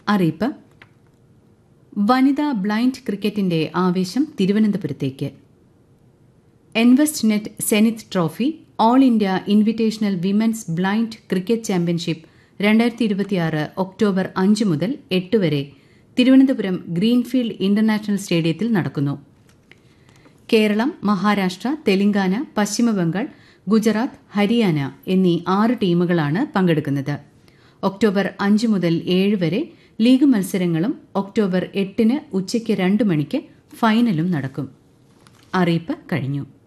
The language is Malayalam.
അറിയിപ്പ് വനിതാ ബ്ലൈൻഡ് ക്രിക്കറ്റിന്റെ ആവേശം തിരുവനന്തപുരത്തേക്ക് Envestnet Zenith trophy all India invitational women's blind cricket championship രണ്ടായിരത്തി ഇരുപത്തിയാറ് ഒക്ടോബർ അഞ്ച് മുതൽ എട്ട് വരെ തിരുവനന്തപുരം ഗ്രീൻഫീൽഡ് ഇന്റർനാഷണൽ സ്റ്റേഡിയത്തിൽ നടക്കുന്നു കേരളം മഹാരാഷ്ട്ര തെലങ്കാന പശ്ചിമബംഗാൾ ഗുജറാത്ത് ഹരിയാന എന്നീ ആറ് ടീമുകളാണ് പങ്കെടുക്കുന്നത് ഒക്ടോബർ അഞ്ച് മുതൽ ഏഴ് വരെ ലീഗ് മത്സരങ്ങളും ഒക്ടോബർ എട്ടിന് ഉച്ചയ്ക്ക് രണ്ട് മണിക്ക് ഫൈനലും നടക്കും അറിയിപ്പ് കഴിഞ്ഞു